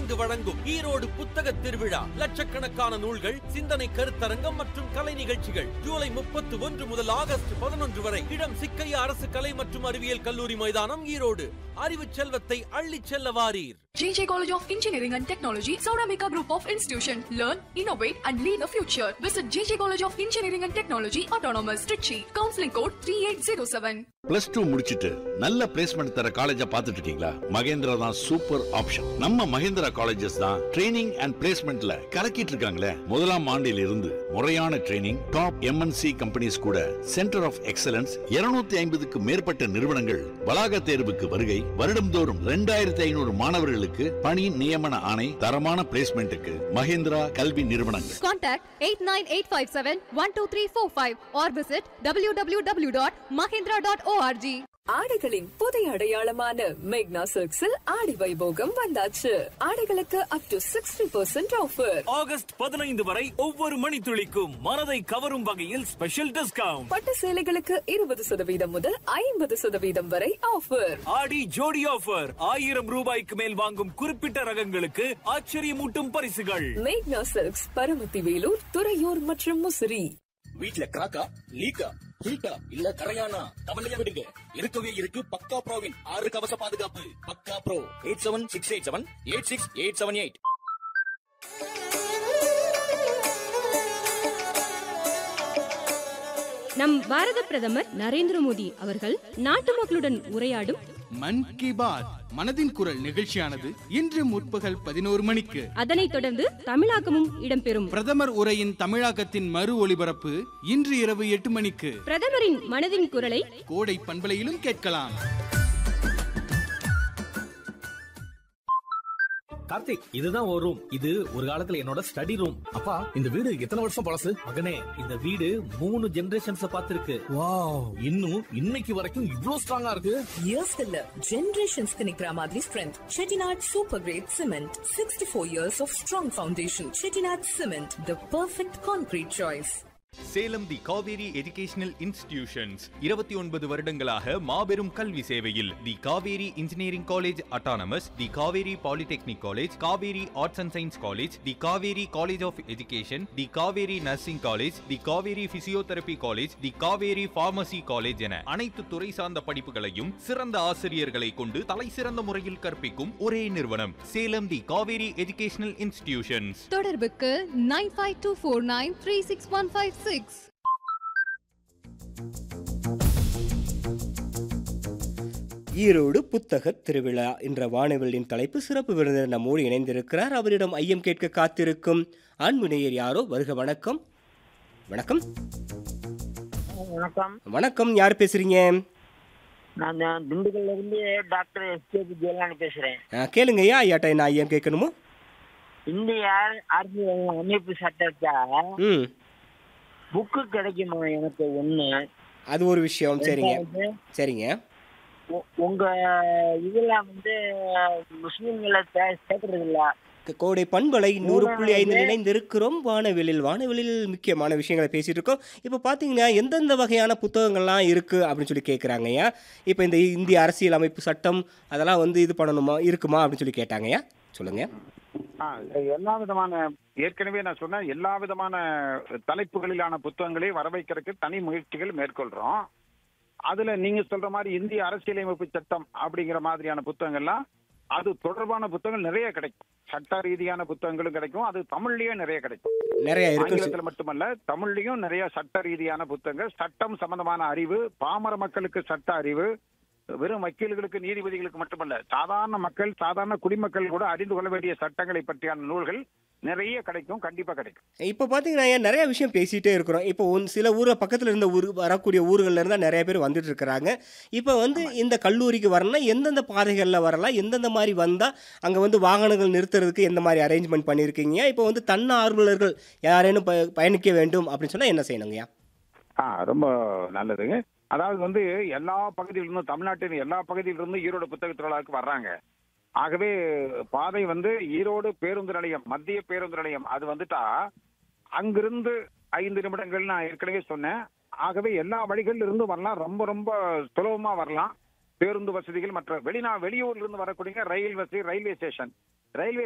இணைந்து வழங்கும் ஈரோடு புத்தக திருவிழா லட்சக்கணக்கான நூல்கள் சிந்தனை கருத்தரங்கம் மற்றும் கலை நிகழ்ச்சிகள் ஜூலை முப்பத்தி ஒன்று முதல் ஆகஸ்ட் பதினொன்று வரை இடம் சிக்கையா அரசு கலை மற்றும் அறிவியல் கல்லூரி மைதானம் ஈரோடு அறிவு செல்வத்தை அள்ளிச் செல்ல வாரீர் JJ College of Engineering and Technology, Sauramika Group of Institution. Learn, innovate, and lead the future. Visit JJ College of Engineering and Technology, Autonomous, Trichy. Counseling code 3807. Plus two முடிச்சிட்டு நல்ல பிளேஸ்மெண்ட் தர காலேஜா பார்த்துட்டு இருக்கீங்களா மகேந்திரா தான் சூப்பர் ஆப்ஷன் நம்ம Mahendra colleges தான் training and பிளேஸ்மெண்ட்ல கலக்கிட்டு இருக்காங்களே முதலாம் ஆண்டில் இருந்து முறையான ட்ரைனிங் டாப் எம்என்சி கம்பெனிஸ் கூட சென்டர் ஆஃப் எக்ஸலன்ஸ் 250 ஐம்பதுக்கு மேற்பட்ட நிறுவனங்கள் வளாக தேர்வுக்கு வருகை வருடம்தோறும் ரெண்டாயிரத்தி ஐநூறு மாணவர்களுக்கு பணி நியமன ஆணை தரமான பிளேஸ்மெண்ட்டுக்கு மகேந்திரா கல்வி நிறுவனங்கள் Contact 89857-12345 or visit www.mahindra.org. ஆடைகளின் புதிய அடையாளமான மேக்னா சில்க்ஸில் ஆடி வைபோகம் வந்தாச்சு ஆடைகளுக்கு up to sixty percent offer August பதினைந்து வரை ஒவ்வொரு மணித்துளிக்கும் மனதை கவரும் வகையில் ஸ்பெஷல் டிஸ்கவுண்ட் பட்டு சேலைகளுக்கு இருபது சதவீதம் முதல் ஐம்பது சதவீதம் வரை ஆஃபர் ஆடி ஜோடி ஆஃபர் ஆயிரம் ரூபாய்க்கு மேல் வாங்கும் குறிப்பிட்ட ரகங்களுக்கு ஆச்சரியமூட்டும் பரிசுகள் மேக்னா சில்க்ஸ் பரமத்தி வேலூர் துறையூர் மற்றும் முசிறி வீட்ல கிராக்கா லீக்கா ஹீட்டா இல்ல கரையானா கவலைய விடுங்க இருக்கவே இருக்கு பக்கா ப்ரோவின் ஆறு கவச பாதுகாப்பு பக்கா bro eight seven six eight seven eight six eight seven eight நம் பாரத பிரதமர் நரேந்திர மோடி அவர்கள் நாட்டு மக்களுடன் உரையாடும் மன் கி பாத் மனதின் குரல் நிகழ்ச்சியானது இன்று முற்பகல் பதினோரு மணிக்கு அதனைத் தொடர்ந்து தமிழாக்கமும் இடம்பெறும் பிரதமர் உரையின் தமிழாக்கத்தின் மறு ஒளிபரப்பு இன்று இரவு எட்டு மணிக்கு பிரதமரின் மனதின் குரலை கோடை பண்பலையிலும் கேட்கலாம் கார்த்திக் இதுதான் ஒரு ரூம் இது ஒரு காலத்துல என்னோட ஸ்டடி ரூம் அப்பா இந்த வீடு எத்தனை வருஷம் பழசு மகனே இந்த வீடு மூணு ஜெனரேஷன்ஸ் பார்த்திருக்கு வாவ் இன்னும் இன்னைக்கு வரைக்கும் இவ்ளோ ஸ்ட்ராங்கா இருக்கு இயர்ஸ் இல்ல ஜெனரேஷன்ஸ்க்கு நிக்கிற மாதிரி strength Chettinad super grade cement sixty four years of strong foundation Chettinad cement the perfect concrete choice Salem the Kaveri educational institutions இருபத்தி ஒன்பது வருடங்களாக மாபெரும் கல்வி சேவையில் the Kaveri engineering college autonomous the Kaveri polytechnic college Kaveri arts and science college the Kaveri college of education the Kaveri nursing college the Kaveri physiotherapy college the Kaveri pharmacy college என அனைத்து துறை சார்ந்த படிப்புகளையும் சிறந்த ஆசிரியர்களை கொண்டு தலை சிறந்த முறையில் கற்பிக்கும் ஒரே நிறுவனம் Salem the Kaveri educational institutions தொடர்புக்கு nine five two four nine three six one five six Erode புத்தக திருவிழா என்ற வானவெளியின் தலைப்பு சிறப்பு விருந்தினர் நம்மோடு இணைந்திருக்கிறார் அவரிடம் ஐயம் கேட்க காத்திருக்கும் அன்பு நேயர் யாரோ வருக வணக்கம் வணக்கம் வணக்கம் வணக்கம் யார் பேசுறீங்க நான் திண்டுக்கல்ல இருந்து டாக்டர் எஸ்கேபி ஜெயலானி பேசுறேன் ஆ, கேளுங்க ஐயா ஐயாட்ட என்ன ஐயம் கேட்கணுமோ இந்திய அரசியல் அமைப்பு சட்டத்தை ம் புக்கு கிடைக்குமா எனக்கு ஒண்ணு அது ஒரு விஷயம் சரிங்க ரெண்டாவது, சரிங்க உ- உங்க இதுல வந்து முஸ்லிம்களை சே- சேர்க்கறது இல்ல கோடை பண்பலை நூறு புள்ளி ஐந்து மூணாவது- இணைந்திருக்கிறோம் வானவெளியில் வானவெளியில் முக்கியமான விஷயங்களை பேசிட்டு இருக்கோம் இப்போ பார்த்தீங்கன்னா எந்தெந்த வகையான புத்தகங்கள்லாம் இருக்குது அப்படின்னு சொல்லி கேட்குறாங்கய்யா இப்போ இந்த இந்திய அரசியல் அமைப்பு சட்டம் அதெல்லாம் வந்து இது பண்ணணுமா இருக்குமா அப்படின்னு சொல்லி கேட்டாங்கய்யா சொல்லுங்க ஆ, எல்லா விதமான ஏற்கனவே நான் சொன்னேன் எல்லா விதமான தலைப்புகளிலான புத்தகங்களை வரவைக்கிறதுக்கு தனி முயற்சிகள் மேற்கொள்றோம் அதுல நீங்க சொல்ற மாதிரி இந்திய அரசியலமைப்பு சட்டம் அப்படிங்கிற மாதிரியான புத்தகங்கள்லாம் அது தொடர்பான புத்தகங்கள் நிறைய கிடைக்கும் சட்ட ரீதியான புத்தகங்களும் கிடைக்கும் அது தமிழ்லயே நிறைய கிடைக்கும் நிறைய இருக்கு ஆங்கிலத்துல மட்டுமல்ல தமிழ்லயும் நிறைய சட்ட ரீதியான புத்தகங்கள் சட்டம் சம்பந்தமான அறிவு பாமர மக்களுக்கு சட்ட அறிவு வெறும் வக்கீல்களுக்கு நீதிபதிகளுக்கு மட்டுமல்ல சாதாரண மக்கள் சாதாரண குடிமக்கள் கூட அறிந்து கொள்ள வேண்டிய சட்டங்களை பற்றியான நூல்கள் நிறைய கிடைக்கும் கண்டிப்பா கிடைக்கும் இப்போ பார்த்தீங்கன்னா ஐயா, நிறைய விஷயம் பேசிகிட்டே இருக்கிறோம் இப்போ ஒன் சில ஊரை பக்கத்தில் இருந்த ஊர் வரக்கூடிய ஊர்கள்ல இருந்தால் நிறைய பேர் வந்துட்டு இருக்கிறாங்க இப்போ வந்து இந்த கல்லூரிக்கு வரணும்னா எந்தெந்த பாதைகளில் வரலாம் எந்தெந்த மாதிரி வந்தால் அங்கே வந்து வாகனங்கள் நிறுத்துறதுக்கு எந்த மாதிரி அரேஞ்ச்மெண்ட் பண்ணியிருக்கீங்க இப்போ வந்து தன்னார்வலர்கள் யாரேனும் ப பயணிக்க வேண்டும் அப்படின்னு சொன்னால் என்ன செய்யணுங்கய்யா ஆ ரொம்ப நல்லதுங்க அதாவது வந்து எல்லா பகுதியிலிருந்தும் தமிழ்நாட்டின் எல்லா பகுதியிலிருந்தும் ஈரோடு புத்தக திருவிழாவுக்கு வர்றாங்க ஆகவே பாதை வந்து ஈரோடு பேருந்து நிலையம் மத்திய பேருந்து நிலையம் அது வந்துட்டா அங்கிருந்து ஐந்து நிமிடங்கள் நான் ஏற்கனவே சொன்னேன் ஆகவே எல்லா வழிகளில் இருந்து வரலாம் ரொம்ப ரொம்ப சுலபமா வரலாம் பேருந்து வசதிகள் மற்ற வெளிநா வெளியூர்ல இருந்து வரக்கூடிய ரயில் வசதி ரயில்வே ஸ்டேஷன் ரயில்வே